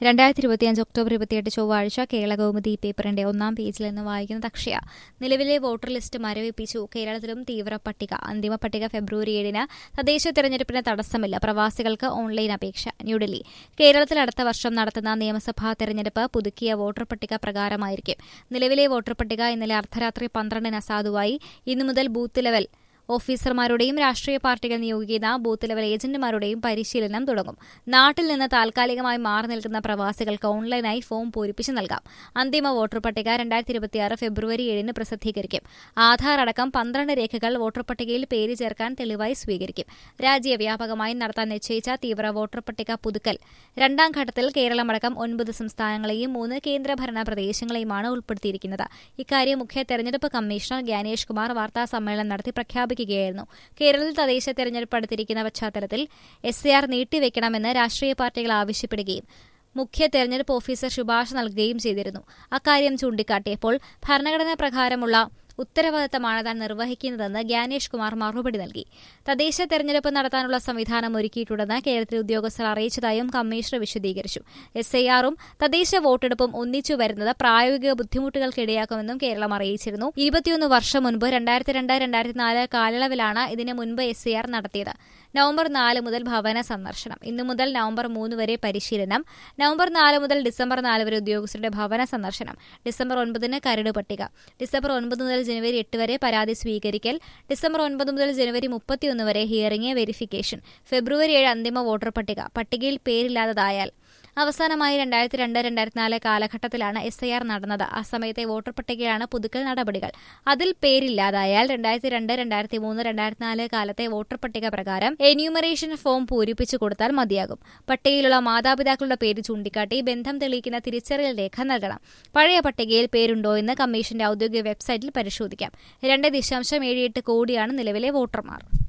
രണ്ടായിരത്തി ഇരുപത്തിയഞ്ച് ഒക്ടോബർ ഇരുപത്തിയെട്ട് ചൊവ്വാഴ്ച കേരള കൗമുദി പേപ്പറിന്റെ ഒന്നാം പേജിൽ നിന്ന് വായിക്കുന്നത് അക്ഷയ നിലവിലെ വോട്ടർ ലിസ്റ്റ് മരവിപ്പിച്ചു കേരളത്തിലും തീവ്ര പട്ടിക അന്തിമ പട്ടിക ഫെബ്രുവരി ഏഴിന് തദ്ദേശ തെരഞ്ഞെടുപ്പിന് തടസ്സമില്ല പ്രവാസികൾക്ക് ഓൺലൈൻ അപേക്ഷ ന്യൂഡൽഹി കേരളത്തിൽ അടുത്ത വർഷം നടത്തുന്ന നിയമസഭാ തെരഞ്ഞെടുപ്പ് പുതുക്കിയ വോട്ടർ പട്ടിക പ്രകാരമായിരിക്കും നിലവിലെ വോട്ടർ പട്ടിക ഇന്നലെ അർദ്ധരാത്രി പന്ത്രണ്ടിന് അസാധുവായി ഇന്നു മുതൽ ബൂത്ത് ലെവൽ ഓഫീസർമാരുടെയും രാഷ്ട്രീയ പാർട്ടികൾ നിയോഗിക്കുന്ന ബൂത്ത് ലെവൽ ഏജന്റുമാരുടെയും പരിശീലനം തുടങ്ങും നാട്ടിൽ നിന്ന് താൽക്കാലികമായി മാറി നിൽക്കുന്ന പ്രവാസികൾക്ക് ഓൺലൈനായി ഫോം പൂരിപ്പിച്ച് നൽകാം അന്തിമ വോട്ടർ പട്ടിക രണ്ടായിരത്തി ഇരുപത്തിയാറ് ഫെബ്രുവരി ഏഴിന് പ്രസിദ്ധീകരിക്കും ആധാർ അടക്കം പന്ത്രണ്ട് രേഖകൾ വോട്ടർ പട്ടികയിൽ പേര് ചേർക്കാൻ തെളിവായി സ്വീകരിക്കും രാജ്യവ്യാപകമായി നടത്താൻ നിശ്ചയിച്ച തീവ്ര വോട്ടർ പട്ടിക പുതുക്കൽ രണ്ടാം ഘട്ടത്തിൽ കേരളമടക്കം ഒൻപത് സംസ്ഥാനങ്ങളെയും മൂന്ന് കേന്ദ്രഭരണ പ്രദേശങ്ങളെയുമാണ് ഉൾപ്പെടുത്തിയിരിക്കുന്നത് ഇക്കാര്യം മുഖ്യ തെരഞ്ഞെടുപ്പ് കമ്മീഷണർ ജ്ഞാനേഷ് കുമാർ വാർത്താ സമ്മേളനം നടത്തി പ്രഖ്യാപിക്കുകയായിരുന്നു കേരളത്തിൽ തദ്ദേശ തെരഞ്ഞെടുപ്പ് അടുത്തിരിക്കുന്ന പശ്ചാത്തലത്തിൽ എസ് എ ആർ നീട്ടിവെക്കണമെന്ന് രാഷ്ട്രീയ പാർട്ടികൾ ആവശ്യപ്പെടുകയും മുഖ്യ തെരഞ്ഞെടുപ്പ് ഓഫീസർ ശുപാർശ നൽകുകയും ചെയ്തിരുന്നു അക്കാര്യം ചൂണ്ടിക്കാട്ടിയപ്പോൾ ഭരണഘടനാ പ്രകാരമുള്ള ഉത്തരവാദിത്തമാണ് താൻ നിർവഹിക്കുന്നതെന്ന് ജ്ഞാനേഷ് കുമാർ മറുപടി നൽകി തദ്ദേശ തെരഞ്ഞെടുപ്പ് നടത്താനുള്ള സംവിധാനം ഒരുക്കിയിട്ടുണ്ടെന്ന് കേരളത്തിലെ ഉദ്യോഗസ്ഥർ അറിയിച്ചതായും കമ്മീഷണർ വിശദീകരിച്ചു എസ് ഐ ആറും തദ്ദേശ വോട്ടെടുപ്പും ഒന്നിച്ചു വരുന്നത് പ്രായോഗിക ബുദ്ധിമുട്ടുകൾക്കിടയാക്കുമെന്നും കേരളം അറിയിച്ചിരുന്നു ഇരുപത്തിയൊന്ന് വർഷം മുൻപ് രണ്ടായിരത്തി രണ്ട് രണ്ടായിരത്തി നാല് കാലയളവിലാണ് ഇതിന് മുൻപ് എസ് ഐ ആർ നടത്തിയത് നവംബർ നാല് മുതൽ ഭവന സന്ദർശനം ഇന്നു മുതൽ നവംബർ മൂന്ന് വരെ പരിശീലനം നവംബർ നാല് മുതൽ ഡിസംബർ നാല് വരെ ഉദ്യോഗസ്ഥരുടെ ഭവന സന്ദർശനം ഡിസംബർ ഒൻപതിന് കരട് പട്ടിക ഡിസംബർ ഒൻപത് മുതൽ ജനുവരി എട്ട് വരെ പരാതി സ്വീകരിക്കൽ ഡിസംബർ ഒൻപത് മുതൽ ജനുവരി മുപ്പത്തിയൊന്ന് വരെ ഹിയറിംഗ് വെരിഫിക്കേഷൻ ഫെബ്രുവരി ഏഴ് അന്തിമ വോട്ടർ പട്ടിക പട്ടികയിൽ പേരില്ലാത്തതായാൽ അവസാനമായി രണ്ടായിരത്തി രണ്ട് രണ്ടായിരത്തി നാല് കാലഘട്ടത്തിലാണ് എസ് ഐ ആർ നടന്നത് ആ സമയത്തെ വോട്ടർ പട്ടികയിലാണ് പുതുക്കൽ നടപടികൾ അതിൽ പേരില്ലാതായാൽ രണ്ടായിരത്തി രണ്ട് രണ്ടായിരത്തി മൂന്ന് രണ്ടായിരത്തി നാല് കാലത്തെ വോട്ടർ പട്ടിക പ്രകാരം എന്യൂമറേഷൻ ഫോം പൂരിപ്പിച്ചു കൊടുത്താൽ മതിയാകും പട്ടികയിലുള്ള മാതാപിതാക്കളുടെ പേര് ചൂണ്ടിക്കാട്ടി ബന്ധം തെളിയിക്കുന്ന തിരിച്ചറിയൽ രേഖ നൽകണം പഴയ പട്ടികയിൽ പേരുണ്ടോ എന്ന് കമ്മീഷന്റെ ഔദ്യോഗിക വെബ്സൈറ്റിൽ പരിശോധിക്കാം രണ്ട് ദശാംശം ഏഴ് എട്ട് കോടിയാണ് നിലവിലെ വോട്ടർമാർ